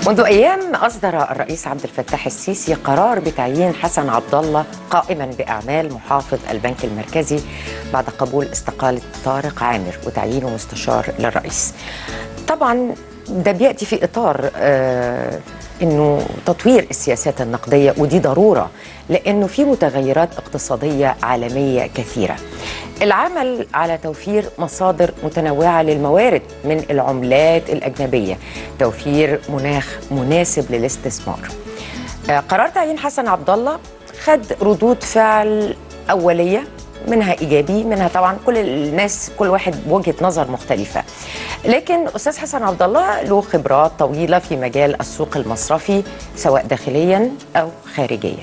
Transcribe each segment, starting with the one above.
منذ ايام اصدر الرئيس عبد الفتاح السيسي قرار بتعيين حسن عبد الله قائما باعمال محافظ البنك المركزي بعد قبول استقاله طارق عامر وتعيينه مستشار للرئيس. طبعا ده بياتي في اطار آه انه تطوير السياسات النقديه ودي ضروره لانه في متغيرات اقتصاديه عالميه كثيره. العمل على توفير مصادر متنوعه للموارد من العملات الاجنبيه، توفير مناخ مناسب للاستثمار. آه، قرار تعيين حسن عبد الله خد ردود فعل اوليه منها ايجابي منها طبعا كل الناس كل واحد بوجهه نظر مختلفه لكن استاذ حسن عبد الله له خبرات طويله في مجال السوق المصرفي سواء داخليا او خارجيا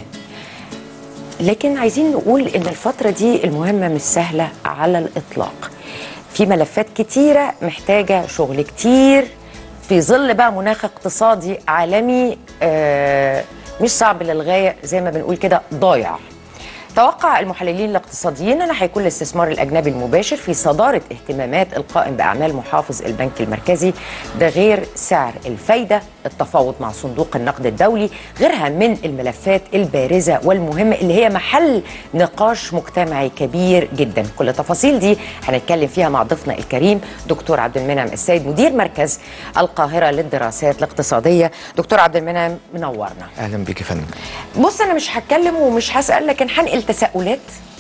لكن عايزين نقول ان الفتره دي المهمه مش سهله على الاطلاق في ملفات كتيره محتاجه شغل كتير في ظل بقى مناخ اقتصادي عالمي آه مش صعب للغايه زي ما بنقول كده ضايع توقع المحللين الاقتصاديين ان هيكون الاستثمار الاجنبي المباشر في صداره اهتمامات القائم باعمال محافظ البنك المركزي ده غير سعر الفايده التفاوض مع صندوق النقد الدولي غيرها من الملفات البارزه والمهمه اللي هي محل نقاش مجتمعي كبير جدا كل التفاصيل دي هنتكلم فيها مع ضيفنا الكريم دكتور عبد المنعم السيد مدير مركز القاهره للدراسات الاقتصاديه دكتور عبد المنعم منورنا اهلا بيك يا فندم بص انا مش هتكلم ومش هسال لكن هنقل تساؤلات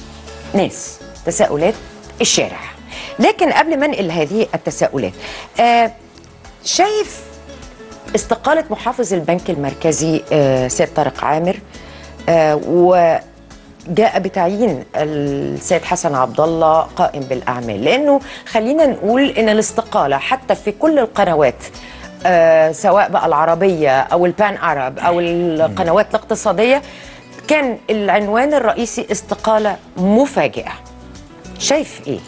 ناس تساؤلات الشارع لكن قبل ما انقل هذه التساؤلات آه شايف استقالة محافظ البنك المركزي آه سيد طارق عامر آه وجاء بتعيين السيد حسن عبد الله قائم بالأعمال لأنه خلينا نقول إن الاستقالة حتى في كل القنوات آه سواء بقى العربية أو البان أرب أو القنوات الاقتصادية كان العنوان الرئيسي استقالة مفاجئة شايف إيه؟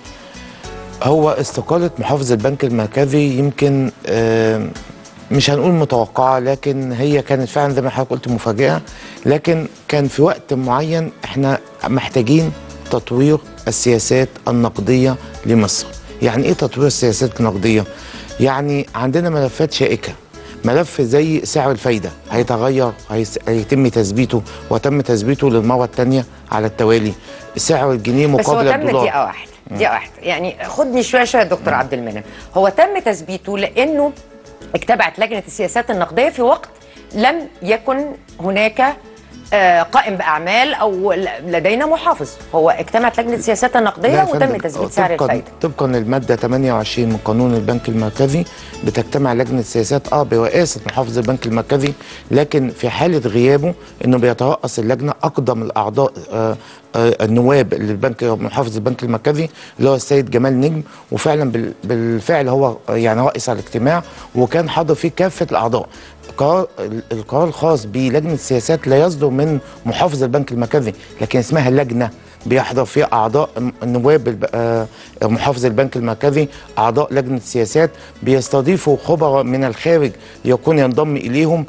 هو استقالة محافظ البنك المركزي يمكن آه، مش هنقول متوقعة لكن هي كانت فعلا زي ما حضرتك قلت مفاجئة لكن كان في وقت معين احنا محتاجين تطوير السياسات النقدية لمصر يعني ايه تطوير السياسات النقدية؟ يعني عندنا ملفات شائكة ملف زي سعر الفايدة هيتغير هيس- هيتم تثبيته وتم تثبيته للمرة الثانية على التوالي سعر الجنيه بس هو مقابل تم الدولار دقيقة واحدة دقيقة واحدة يعني خدني شوية شوية يا دكتور عبد المنعم هو تم تثبيته لأنه اجتمعت لجنة السياسات النقدية في وقت لم يكن هناك آه، قائم بأعمال أو ل- لدينا محافظ هو اجتمعت لجنة السياسات النقدية لا يا وتم فندم، تثبيت سعر طبقاً- الفايدة طبقا للماده 28 من قانون البنك المركزي بتجتمع لجنه السياسات اه برئاسه محافظ البنك المركزي لكن في حاله غيابه انه بيترأس اللجنه اقدم الاعضاء آه آه النواب للبنك محافظ البنك المركزي اللي هو السيد جمال نجم وفعلا بال- بالفعل هو يعني رئيس على الاجتماع وكان حاضر فيه كافه الاعضاء قرار القرار الخاص بلجنه السياسات لا يصدر من محافظ البنك المركزي لكن اسمها لجنه بيحضر فيها اعضاء نواب الب- آه، محافظ البنك المركزي اعضاء لجنه السياسات بيستضيفوا خبراء من الخارج يكون ينضم اليهم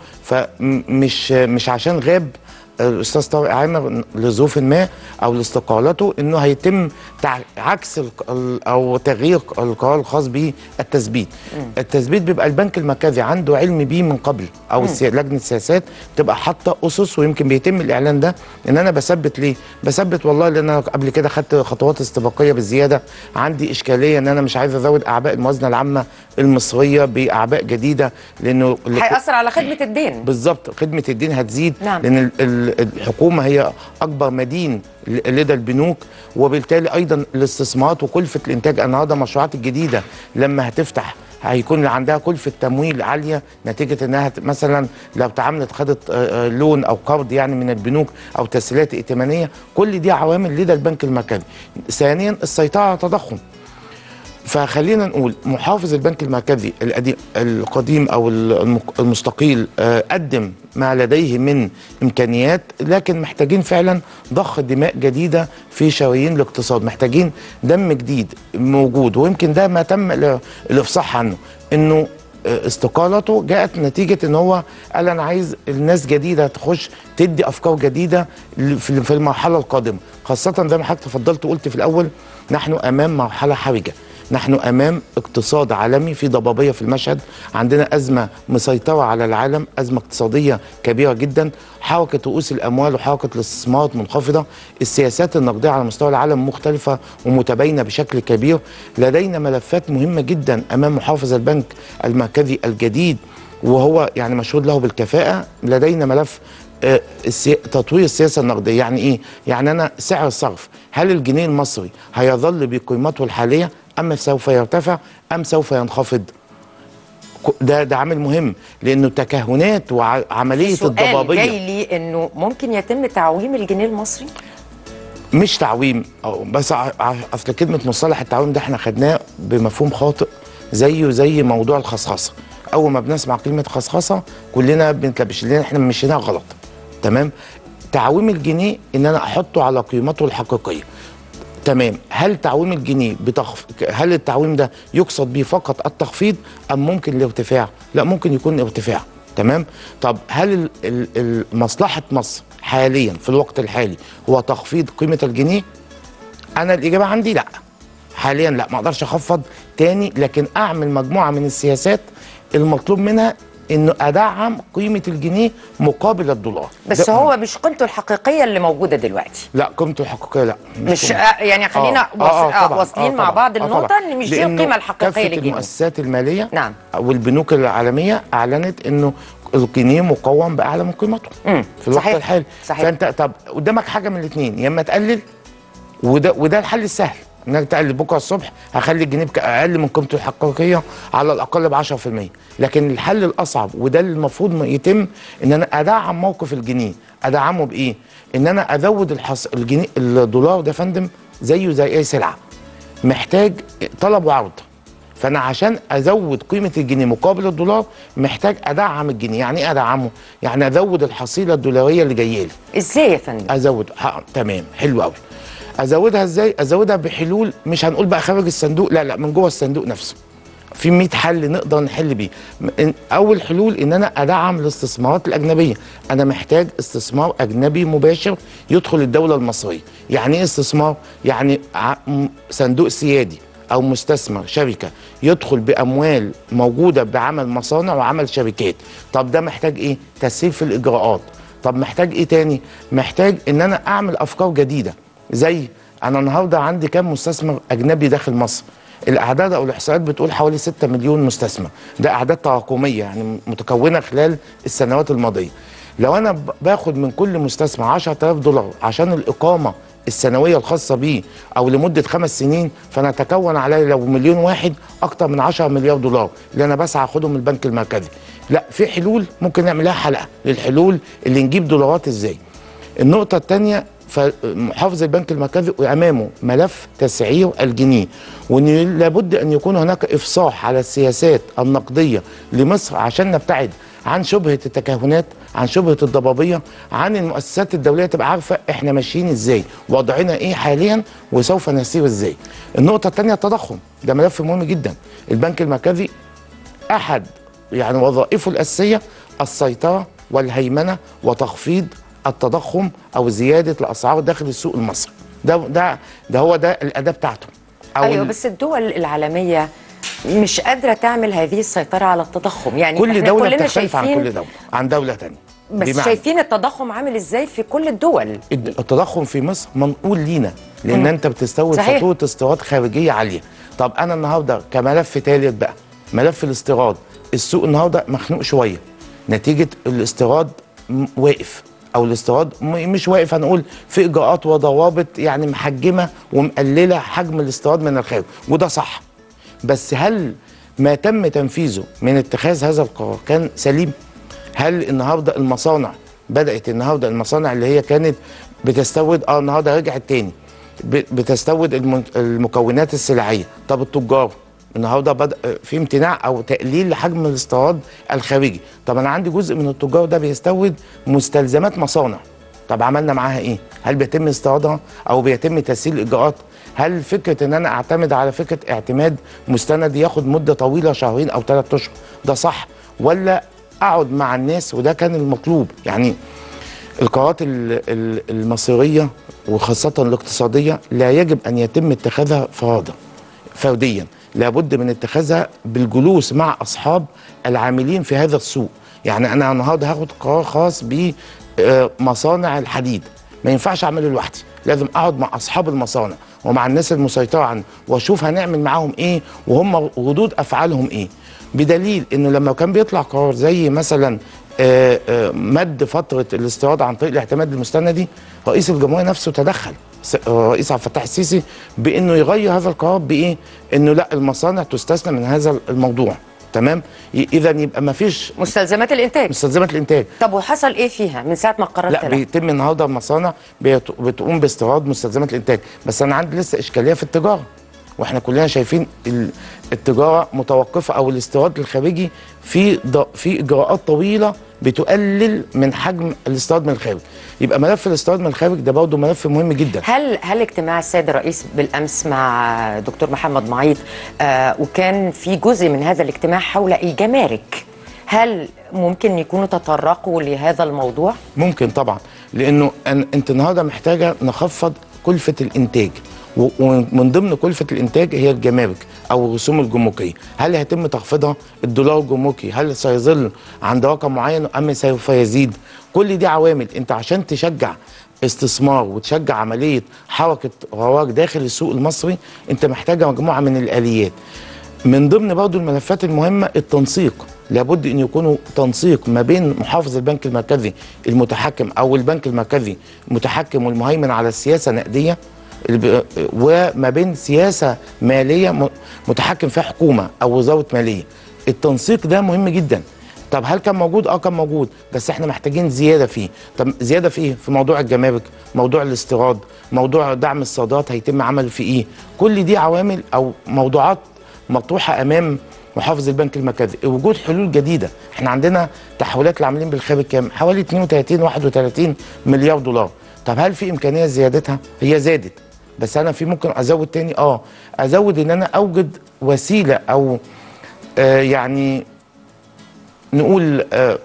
فمش مش عشان غاب الاستاذ طارق عامر لظروف ما او لاستقالته انه هيتم تع- عكس الق- ال- او تغيير القرار الخاص بالتثبيت التثبيت بيبقى البنك المركزي عنده علم بيه من قبل او السي... لجنه السياسات تبقى حاطه اسس ويمكن بيتم الاعلان ده ان انا بثبت ليه بثبت والله لان انا قبل كده خدت خطوات استباقيه بالزياده عندي اشكاليه ان انا مش عايز ازود اعباء الموازنه العامه المصريه باعباء جديده لانه هيأثر على خدمة الدين بالظبط خدمه الدين هتزيد نعم. لان ال- ال- الحكومه هي اكبر مدين ل- لدى البنوك وبالتالي ايضا الاستثمارات وكلفه الانتاج النهارده المشروعات الجديده لما هتفتح هيكون عندها كلفة تمويل عالية نتيجة انها ت- مثلا لو تعاملت خدت آه، آه، لون او قرض يعني من البنوك او تسهيلات ائتمانية كل دي عوامل لدى البنك المركزي. ثانيا السيطرة على التضخم. فخلينا نقول محافظ البنك المركزي القديم القديم او المق- المستقيل آه، قدم ما لديه من امكانيات لكن محتاجين فعلا ضخ دماء جديده في شرايين الاقتصاد محتاجين دم جديد موجود ويمكن ده ما تم ال- الافصاح عنه انه آه، استقالته جاءت نتيجه ان هو قال انا عايز الناس جديده تخش تدي افكار جديده ل- في في المرحله القادمه خاصه زي ما حضرتك تفضلت وقلت في الاول نحن امام مرحله حرجه نحن امام اقتصاد عالمي في ضبابيه في المشهد عندنا ازمه مسيطره على العالم ازمه اقتصاديه كبيره جدا حركه رؤوس الاموال وحركه الاستثمارات منخفضه السياسات النقديه على مستوى العالم مختلفه ومتباينه بشكل كبير لدينا ملفات مهمه جدا امام محافظ البنك المركزي الجديد وهو يعني مشهود له بالكفاءه لدينا ملف آه، السي... تطوير السياسه النقديه يعني ايه يعني انا سعر الصرف هل الجنيه المصري هيظل بقيمته الحاليه ام سوف يرتفع ام سوف ينخفض ك- ده ده عامل مهم لانه تكهنات وعمليه سؤال الضبابيه جاي لي انه ممكن يتم تعويم الجنيه المصري مش تعويم أو بس ع- ع- اصل كلمه مصطلح التعويم ده احنا خدناه بمفهوم خاطئ زيه زي موضوع الخصخصه اول ما بنسمع كلمه خصخصه كلنا بنتلبش لان احنا مشيناها غلط تمام تعويم الجنيه ان انا احطه على قيمته الحقيقيه تمام هل تعويم الجنيه بتخف... هل التعويم ده يقصد به فقط التخفيض ام ممكن الارتفاع لا ممكن يكون ارتفاع تمام طب هل ال... ال... ال- مصلحه مصر حاليا في الوقت الحالي هو تخفيض قيمه الجنيه انا الاجابه عندي لا حاليا لا ما اقدرش اخفض تاني لكن اعمل مجموعه من السياسات المطلوب منها انه ادعم قيمه الجنيه مقابل الدولار بس ده- هو مش قيمته الحقيقيه اللي موجوده دلوقتي لا قيمته الحقيقيه لا مش قيمته. آه يعني خلينا آه، واص- آه، آه طبعاً، واصلين آه، مع طبعاً، بعض آه، النقطه طبعاً. ان مش دي لأنه القيمه الحقيقيه كافة للجنيه المؤسسات الماليه نعم. والبنوك العالميه اعلنت انه الجنيه مقوم باعلى من قيمته مم، في الوقت صحيح، الحالي صحيح. فانت طب قدامك حاجه من الاثنين يا اما تقلل وده وده الحل السهل انك تقلل بكره الصبح هخلي الجنيه بك- اقل من قيمته الحقيقيه على الاقل ب 10% لكن الحل الاصعب وده اللي المفروض ما يتم ان انا ادعم موقف الجنيه ادعمه بايه ان انا ازود الحص... الجنيه الدولار ده يا فندم زيه زي اي سلعه محتاج طلب وعرض فانا عشان ازود قيمه الجنيه مقابل الدولار محتاج ادعم الجنيه يعني ايه ادعمه يعني ازود الحصيله الدولاريه اللي جايه لي ازاي يا فندم ازود ح- تمام حلو قوي ازودها ازاي ازودها بحلول مش هنقول بقى خارج الصندوق لا لا من جوه الصندوق نفسه في 100 حل نقدر نحل بيه م- إن- اول حلول ان انا ادعم الاستثمارات الاجنبيه انا محتاج استثمار اجنبي مباشر يدخل الدوله المصريه يعني ايه استثمار يعني ع- م- صندوق سيادي او مستثمر شركه يدخل باموال موجوده بعمل مصانع وعمل شركات طب ده محتاج ايه تسهيل في الاجراءات طب محتاج ايه تاني محتاج ان انا اعمل افكار جديده زي انا النهارده عندي كام مستثمر اجنبي داخل مصر الاعداد او الاحصائيات بتقول حوالي 6 مليون مستثمر ده اعداد تراكميه يعني متكونه خلال السنوات الماضيه لو انا ب- باخد من كل مستثمر 10000 دولار عشان الاقامه السنويه الخاصه بيه او لمده خمس سنين فانا اتكون علي لو مليون واحد اكتر من 10 مليار دولار اللي انا بسعى اخدهم من البنك المركزي لا في حلول ممكن نعمل لها حلقه للحلول اللي نجيب دولارات ازاي النقطة الثانية فمحافظ البنك المركزي أمامه ملف تسعير الجنيه وأن لابد أن يكون هناك إفصاح على السياسات النقدية لمصر عشان نبتعد عن شبهة التكهنات عن شبهة الضبابية عن المؤسسات الدولية تبقى عارفة احنا ماشيين ازاي وضعنا ايه حاليا وسوف نسير ازاي النقطة الثانية التضخم ده ملف مهم جدا البنك المركزي احد يعني وظائفه الاساسيه السيطره والهيمنه وتخفيض التضخم او زياده الاسعار داخل السوق المصري ده ده ده هو ده الاداه بتاعته او ايوه ال- بس الدول العالميه مش قادره تعمل هذه السيطره على التضخم يعني كل احنا دوله كلنا بتختلف عن شايفين كل دوله عن دوله تانية بس بمعنى شايفين التضخم عامل ازاي في كل الدول الد- التضخم في مصر منقول لينا لان انت بتستورد صحيح. فاتوره استيراد خارجيه عاليه طب انا النهارده كملف ثالث بقى ملف الاستيراد السوق النهارده مخنوق شويه نتيجه الاستيراد م- واقف او الاستيراد م- مش واقف هنقول في اجراءات وضوابط يعني محجمه ومقلله حجم الاستيراد من الخارج وده صح بس هل ما تم تنفيذه من اتخاذ هذا القرار كان سليم هل النهارده المصانع بدات النهارده المصانع اللي هي كانت بتستورد اه النهارده رجعت تاني ب- بتستورد الم- المكونات السلعيه طب التجار النهارده بدا في امتناع او تقليل لحجم الاستيراد الخارجي طب انا عندي جزء من التجار ده بيستورد مستلزمات مصانع طب عملنا معاها ايه هل بيتم استيرادها او بيتم تسهيل الاجراءات هل فكره ان انا اعتمد على فكره اعتماد مستند ياخد مده طويله شهرين او ثلاث اشهر ده صح ولا اقعد مع الناس وده كان المطلوب يعني القرارات ال- ال- المصيريه وخاصه الاقتصاديه لا يجب ان يتم اتخاذها فرادى فرديا لابد من اتخاذها بالجلوس مع اصحاب العاملين في هذا السوق يعني انا النهارده هاخد قرار خاص بمصانع الحديد ما ينفعش اعمله لوحدي لازم اقعد مع اصحاب المصانع ومع الناس المسيطره عنه واشوف هنعمل معاهم ايه وهم ردود افعالهم ايه بدليل انه لما كان بيطلع قرار زي مثلا آه، آه، مد فتره الاستيراد عن طريق الاعتماد المستندي رئيس الجمهوريه نفسه تدخل س- رئيس عبد الفتاح السيسي بانه يغير هذا القرار بايه؟ انه لا المصانع تستثنى من هذا الموضوع تمام؟ اذا يبقى ما فيش مستلزمات الانتاج مستلزمات الانتاج طب وحصل ايه فيها من ساعه ما القرار لا طلع بيتم النهارده المصانع بيت- بتقوم باستيراد مستلزمات الانتاج بس انا عندي لسه اشكاليه في التجاره واحنا كلنا شايفين ال- التجاره متوقفه او الاستيراد الخارجي في ض- في اجراءات طويله بتقلل من حجم الاستيراد من الخارج يبقى ملف الاستيراد من الخارج ده برضه ملف مهم جدا هل هل اجتماع السيد الرئيس بالامس مع دكتور محمد معيط آه وكان في جزء من هذا الاجتماع حول الجمارك هل ممكن يكونوا تطرقوا لهذا الموضوع؟ ممكن طبعا لانه أن انت النهارده محتاجه نخفض كلفه الانتاج و- ومن ضمن كلفه الانتاج هي الجمارك او الرسوم الجمركيه هل هيتم تخفيضها الدولار الجمركي هل سيظل عند رقم معين ام سوف يزيد كل دي عوامل انت عشان تشجع استثمار وتشجع عمليه حركه رواج داخل السوق المصري انت محتاجه مجموعه من الاليات من ضمن برضه الملفات المهمة التنسيق لابد أن يكونوا تنسيق ما بين محافظ البنك المركزي المتحكم أو البنك المركزي المتحكم والمهيمن على السياسة النقدية الب- وما بين سياسة مالية م- متحكم فيها حكومة أو وزارة مالية التنسيق ده مهم جدا طب هل كان موجود؟ اه كان موجود بس احنا محتاجين زياده فيه، طب زياده في ايه؟ في موضوع الجمارك، موضوع الاستيراد، موضوع دعم الصادرات هيتم عمله في ايه؟ كل دي عوامل او موضوعات مطروحه امام محافظ البنك المركزي وجود حلول جديده احنا عندنا تحويلات العاملين بالخارج كام حوالي 32 31 مليار دولار طب هل في امكانيه زيادتها هي زادت بس انا في ممكن ازود تاني اه ازود ان انا اوجد وسيله او آه يعني نقول آه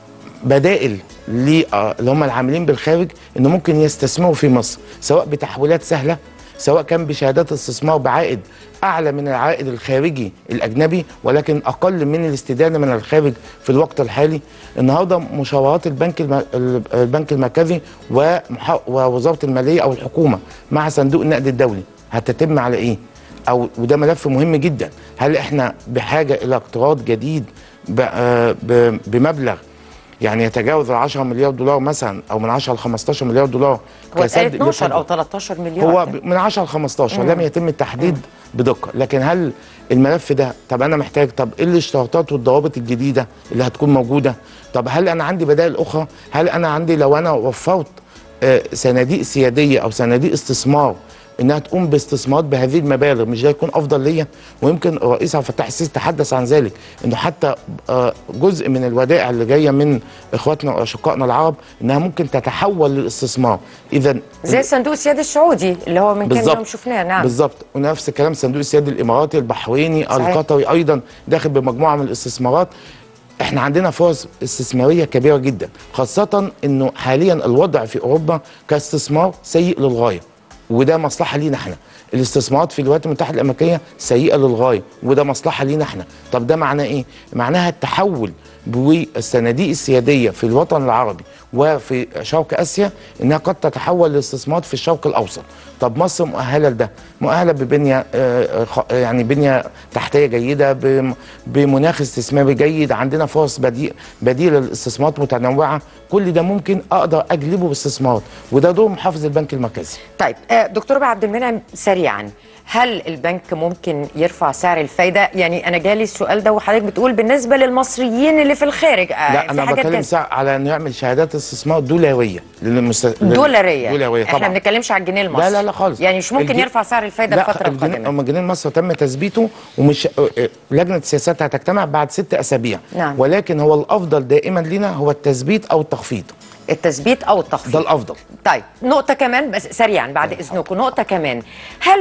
بدائل ل- آه، اللي هم العاملين بالخارج انه ممكن يستثمروا في مصر سواء بتحويلات سهله سواء كان بشهادات استثمار بعائد اعلى من العائد الخارجي الاجنبي ولكن اقل من الاستدانه من الخارج في الوقت الحالي النهارده مشاورات البنك الم... البنك المركزي ومح... ووزاره الماليه او الحكومه مع صندوق النقد الدولي هتتم على ايه او وده ملف مهم جدا هل احنا بحاجه الى اقتراض جديد ب... آه، ب... بمبلغ يعني يتجاوز ال 10 مليار دولار مثلا او من 10 ل 15 مليار دولار هو اتقال 12 لسد- او 13 مليار هو ب- من 10 ل 15 لم يتم التحديد بدقه لكن هل الملف ده طب انا محتاج طب ايه الاشتراطات والضوابط الجديده اللي هتكون موجوده طب هل انا عندي بدائل اخرى هل انا عندي لو انا وفرت آه، صناديق سياديه او صناديق استثمار انها تقوم باستثمارات بهذه المبالغ مش ده يكون افضل ليا ويمكن الرئيس عبد الفتاح السيسي تحدث عن ذلك انه حتى آه، جزء من الودائع اللي جايه من اخواتنا واشقائنا العرب انها ممكن تتحول للاستثمار اذا زي صندوق السيادة السعودي اللي هو من كام بالظبط. يوم شفناه نعم بالظبط ونفس الكلام صندوق السيادي الاماراتي البحريني صحيح. القطري ايضا داخل بمجموعه من الاستثمارات احنا عندنا فرص استثماريه كبيره جدا خاصه انه حاليا الوضع في اوروبا كاستثمار سيء للغايه وده مصلحه لينا احنا الاستثمارات في الولايات المتحده الامريكيه سيئه للغايه وده مصلحه لينا احنا طب ده معناه ايه معناها التحول بالصناديق السياديه في الوطن العربي وفي شرق اسيا انها قد تتحول لاستثمارات في الشرق الاوسط طب مصر مؤهله لده مؤهله ببنيه آه، خ- يعني بنيه تحتيه جيده بم- بمناخ استثماري جيد عندنا فرص بديل بديله للاستثمارات متنوعه كل ده ممكن اقدر اجلبه باستثمارات وده دور محافظ البنك المركزي طيب آه، دكتور عبد المنعم سريعا هل البنك ممكن يرفع سعر الفايدة؟ يعني أنا جالي السؤال ده وحضرتك بتقول بالنسبة للمصريين اللي في الخارج آه لا في انا حاجات بتكلم تانية. ساعة على انه يعمل شهادات استثمار دولاريه للمست... لل- دولارية دولاريه احنا طبعا ما بنتكلمش على الجنيه المصري لا لا لا خالص يعني مش ممكن الجي- يرفع سعر الفايدة لا الفترة الجنيه القادمة اما جنيه مصر تم تثبيته ومش لجنه السياسات هتجتمع بعد ست اسابيع نعم. ولكن هو الافضل دائما لنا هو التثبيت او التخفيض التثبيت أو التخفيض ده الافضل طيب نقطة كمان بس سريعا بعد إذنكم نقطة كمان هل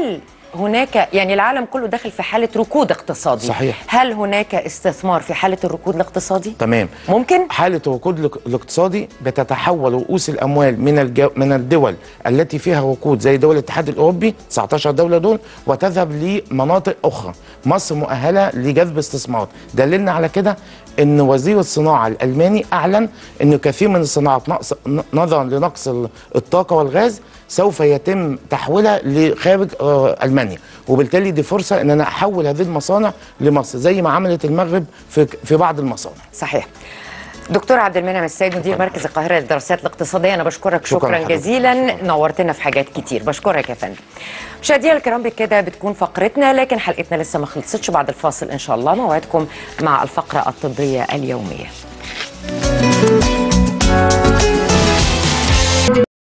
هناك يعني العالم كله داخل في حاله ركود اقتصادي صحيح. هل هناك استثمار في حاله الركود الاقتصادي تمام ممكن حالة الركود الاق- الاقتصادي بتتحول رؤوس الأموال من الجو من الدول التي فيها ركود زي دول الاتحاد الأوروبي 19 دولة دول وتذهب لمناطق أخرى مصر مؤهلة لجذب استثمار دللنا على كده أن وزير الصناعة الألماني أعلن أن كثير من الصناعات نقص ن- نظرا لنقص ال- الطاقة والغاز سوف يتم تحويلها لخارج آه، ألمانيا وبالتالي دي فرصة أن أنا أحول هذه المصانع لمصر زي ما عملت المغرب في في بعض المصانع صحيح دكتور عبد المنعم السيد مدير مركز القاهره للدراسات الاقتصاديه انا بشكرك شكراً شكرا, لحضرتك. جزيلا نورتنا في حاجات كتير بشكرك يا فندم مشاهدينا الكرام بكده بتكون فقرتنا لكن حلقتنا لسه ما خلصتش بعد الفاصل ان شاء الله موعدكم مع الفقره الطبيه اليوميه